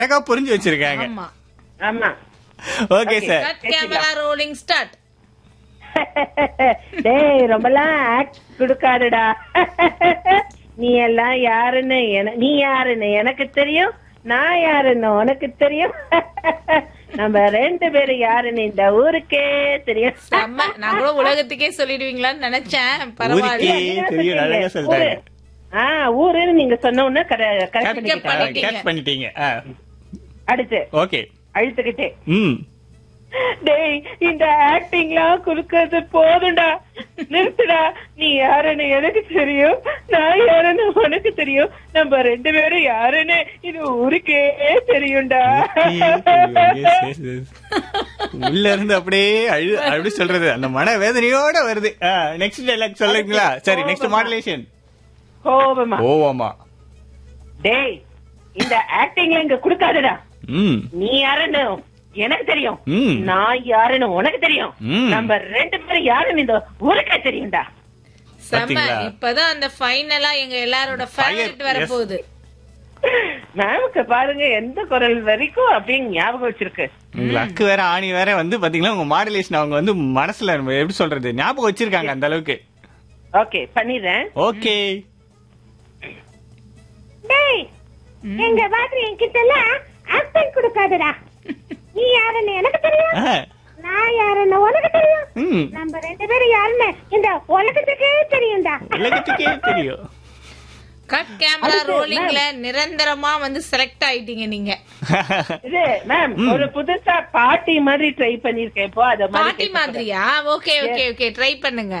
அழகா புரிஞ்சு வச்சிருக்காங்க ஆமா ஆமா okay sir cut camera rolling start டேய் ரொம்பலாம் ஆக்ட் கொடுக்காதடா நீ எல்லாம் யாருன்னு என- நீ யாருன்னு எனக்கு தெரியும் நான் யாருன்னு உனக்கு தெரியும் நம்ம ரெண்டு பேரும் யாருன்னு இந்த ஊருக்கே தெரியும் செம்ம நான் கூட உலகத்துக்கே சொல்லிடுவீங்களான்னு நினைச்சேன் ஊருக்கே பரவாயில்ல தெரியும் அழகா சொல்லிட்டாங்க ஊரு. ஆ ஊருன்னு நீங்க சொன்ன உடனே கரெக்ட் பண்ணிக்கிட்டேன் பண்ணிட்டீங்க. கேட்ச் பண்ணிட்டீங்க அடுத்து ஓகே அழுத்துக்கிட்டே ம் டேய் இந்த ஆக்டிங்லாம் குடுக்கறது போதும்டா நிறுத்துடா நீ யாருன்னு எனக்கு தெரியும் நான் யாருன்னு உனக்கு தெரியும் நம்ம ரெண்டு பேரும் யாருன்னு இது ஊருக்கே தெரியும்டா Yes, yes, yes. உள்ள இருந்து அப்படியே அழு அப்படி சொல்றது அந்த மன வேதனையோட வருது நெக்ஸ்ட் டைலாக் சொல்லுங்களா சரி நெக்ஸ்ட் மாடுலேஷன் கோபமா ஓவாமா டேய் இந்த ஆக்டிங்ல இங்க குடுக்காதடா ம் நீ யாருன்னு எனக்கு தெரியும் ம். நான் யாருன்னு உனக்கு தெரியும் ம். நம்ம ரெண்டு பேரும் யாருன்னு இந்த ஊருக்கே தெரியும்டா செம்ம பாத்தீங்களா? இப்பதான் அந்த ஃபைனலா எங்க எல்லாரோட ஃபேவரட் வர yes. போகுது மேமுக்கு பாருங்க எந்த குரல் வரைக்கும் அப்படின்னு ஞாபகம் வச்சிருக்கு உங்க அக்கு வேற ஆணி வேற வந்து பாத்தீங்கன்னா உங்க மாடுலேஷன் அவங்க வந்து மனசுல நம்ம எப்படி சொல்றது ஞாபகம் வச்சிருக்காங்க அந்த அளவுக்கு ஓகே பண்ணிடுறேன் ஓகே டேய் எங்க மாதிரி என்கிட்ட எல்லாம் ஆக்டிங் கொடுக்காதடா நீ யாருன்னு எனக்கு தெரியும் நான் யாருன்னு உனக்கு தெரியும் ம் நம்ம ரெண்டு பேரும் யாருன்னு இந்த உலகத்துக்கே தெரியும்டா உலகத்துக்கே தெரியும் கட் கேமரா ரோலிங்ல நிரந்தரமா வந்து செலக்ட் ஆயிட்டீங்க நீங்க இது மேம் ஒரு புதுசா பாட்டி மாதிரி ட்ரை பண்ணிருக்கேன் இப்போ அத பாட்டி மாதிரியா ஓகே ஓகே ஓகே ட்ரை பண்ணுங்க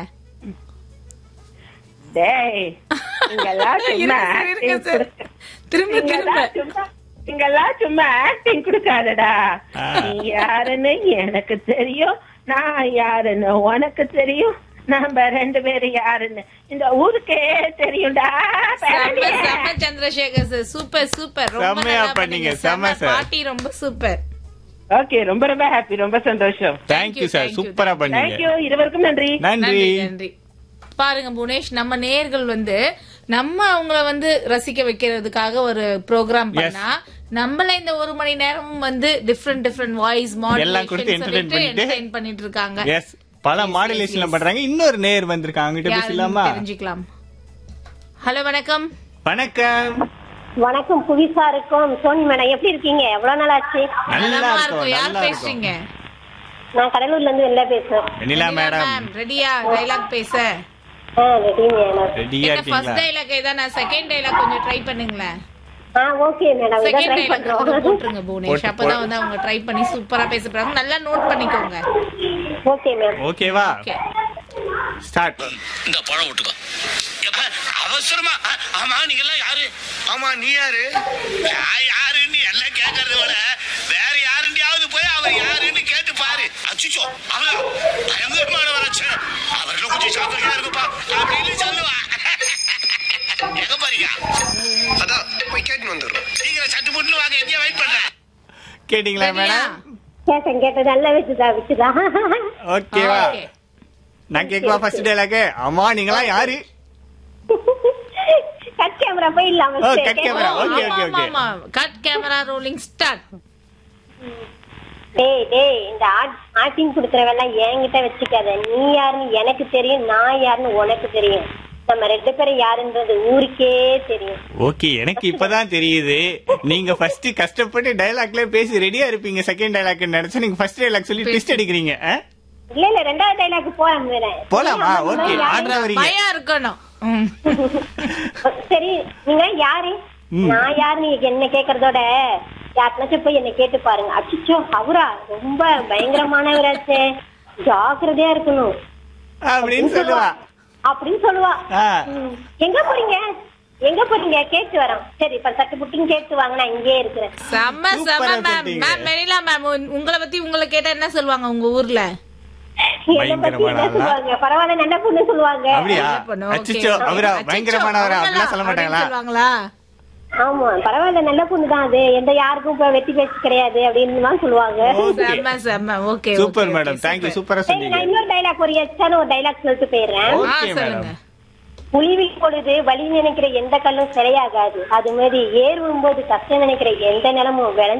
டேய் இங்கெல்லாம் சும்மா இருங்க, acting sir. கொடுக்க- திரும்ப திரும்ப இங்கெல்லாம் சும்மா இங்கெல்லாம் சும்மா ஆக்டிங் கொடுக்காதடா ஆ. நீ யாருன்னு எனக்கு தெரியும் நான் யாருன்னு உனக்கு தெரியும் நம்ம ரெண்டு பேரும் யாருன்னு இந்த ஊருக்கே தெரியும்டா செம்ம செம்ம சந்திரசேகர் சார் சூப்பர் சூப்பர் ரொம்ப செம்மையா நல்லா பண்ணீங்க, பண்ணீங்க செம்ம செம்ம sir. பாட்டி ரொம்ப சூப்பர் ஓகே ரொம்ப ரொம்ப ஹாப்பி ரொம்ப சந்தோஷம் தேங்க்யூ சார் thank you. சூப்பரா பண்ணீங்க தேங்க்யூ இருவருக்கும் நன்றி நன்றி நன்றி நன்றி பாருங்க புனேஷ் நம்ம நேர்கள் வந்து நம்ம அவங்கள வந்து ரசிக்க வைக்கிறதுக்காக ஒரு ப்ரோக்ராம் பண்ணா நம்மள இந்த ஒரு மணி நேரமும் வந்து டிஃப்ரெண்ட் டிஃப்ரெண்ட் வாய்ஸ் எல்லாம் கொடுத்து entertain பண்ணிட்டு- என்டர்டைன் பண்ணிட்டு இருக்காங்க எஸ் பல மாடுலேஷன்ல பண்றாங்க இன்னொரு நேர் வந்திருக்காங்க அவங்ககிட்ட யாருன்னு பேசலாமா தெரிஞ்சுக்கலாம் ஹலோ வணக்கம் வணக்கம் வணக்கம் புவிசா இருக்கும் சோனி மேடம் எப்படி இருக்கீங்க எவ்வளவு நாள் ஆச்சு நல்லா நலமா இருக்கும் இருக்கும் யார் நல்லா இருக்கும் பேசுறீங்க நான் கடலூர்ல இருந்து வெளில பேசுறேன் வெண்ணிலா மேடம் ரெடியா டைலாக் பேச ஆ ரெடி மேடம் ரெடியா என்ன ஃபர்ஸ்ட் இருக்கீங்களா டைலாக் ஏதா செகண்ட் டைலாக் கொஞ்சம் ட்ரை பண்ணுங்களேன் ஆ ஓகே மேடம் இதான் செகண்ட் ட்ரை டைலாக் பண்றோம் போட்டுருங்க புவனேஷ் போட்டு- அப்பதான் வந்து அவங்க ட்ரை பண்ணி சூப்பரா பேச போறாங்க நல்லா நோட் பண்ணிக்கோங்க ஓகே மேம் ஓகேவா ஓகே ஸ்டார்ட் இந்த பழம் விட்டுக்கோ எப்ப அவசரமா அ, ஆமா நீங்க எல்லாம் யாரு ஆமா நீ யாரு நான் யாருன்னு எல்லாம் கேட்கறத விட வேற யாருண்டியாவது போய் அவர் யாருன்னு கேட்டு பாரு அச்சுச்சோ அவரா பயங்கரமான வரச்சு அவர்ல கொஞ்சம் சாத்திரியா இருக்குப்பா அப்படின்னு சொல்லுவா எங்க பாருங்க அதான் போய் கேட்டு வந்துடுறோம் சீக்கிரம் சட்டு முட்டு வாங்க எங்கேயா வெயிட் பண்ற கேட்டீங்களா மேடம் கேட்டேன் கேட்டேன் நல்லா வச்சுதா வச்சுதா ஓகேவா ஓகே நான் கேக்குவா ஃபர்ஸ்ட் டைலாக் ஆமா நீங்களா யாரு கட் கேமரா போயிடலாம் ஓ, cut camera. Okay, okay, okay. Cut camera rolling start டேய் டேய் இந்த ஆக்டிங் கொடுக்குறவெல்லாம் என்கிட்ட வச்சுக்காத நீ யாருன்னு எனக்கு தெரியும் நான் யாருன்னு உனக்கு தெரியும் நம்ம ரெண்டு பேரும் யாருன்றது ஊருக்கே தெரியும் ஓகே எனக்கு இப்பதான் தெரியுது நீங்க ஃபர்ஸ்ட் கஷ்டப்பட்டு டைலாக்ல பேசி ரெடியா இருப்பீங்க செகண்ட் டைலாக் நினைச்சா நீங்க ஃபர்ஸ்ட் டைலாக் சொல்லி ட்விஸ்ட் அடிக்கிறீங்க ஆ? இல்ல இல்ல ரெண்டாவது டைலாக் போலாம் வேற போலாமா ஓகே ஆடுறா வரீங்க பயம் இருக்கணும் ம். சரி நீங்க யாரு நான் யாரு நீங்க என்ன கேக்குறதோட யாருனாச்சும் போய் என்ன கேட்டு பாருங்க அச்சிச்சோ அவரா ரொம்ப பயங்கரமானவராச்சே ஜாக்கிரதையா இருக்கணும் அப்படின்னு சொல்லுவா அப்படின்னு சொல்லுவா ஆ. ம். எங்க போறீங்க எங்க போறீங்க கேட்டு வரோம் சரி இப்ப சட்டு புட்டுன்னு கேட்டு வாங்க நான் இங்கே இருக்கிறேன் செம்ம செம்ம சூப்பரா மேம் சொல்லிட்டீங்க. மேம் வெனிலா மேம் உங்களை பத்தி உங்களை கேட்டா என்ன சொல்லுவாங்க உங்க ஊர்ல என்ன பத்தி என்ன பயங்கரமானவரா? சொல்லுவாங்க பரவாயில்ல நல்ல பொண்ணு சொல்லுவாங்க அப்படியா நல்ல பொண்ணு, okay. அச்சோ அவரா அச்சச்சோ, பயங்கரமானவரா அவங்களா? அப்படிலாம் சொல்ல மாட்டாங்களா அப்படின்னு சொல்லுவாங்களா ஆமா பரவாயில்ல நல்ல பொண்ணு தான் அது எந்த யாருக்கும் இப்ப வெட்டி பேச்சு கிடையாது அப்படின்னு தான் சொல்லுவாங்க ஓகே செம்ம செம்ம okay super okay, madam okay, thank you super. சூப்பரா சரி நான் சொன்னீங்க இன்னொரு டைலாக் ஒரு எச்சான ஒரு டைலாக் சொல்லிட்டு போயிடுறேன் ஆ ஓகே சொல்லுங்க மேடம் புலிவின் பொழுது வலி நினைக்கிற எந்த கல்லும் சிலையாகாது அது மாதிரி ஏர் விழும்போது கஷ்டம் நினைக்கிற எந்த நிலமும் விளைஞ்சு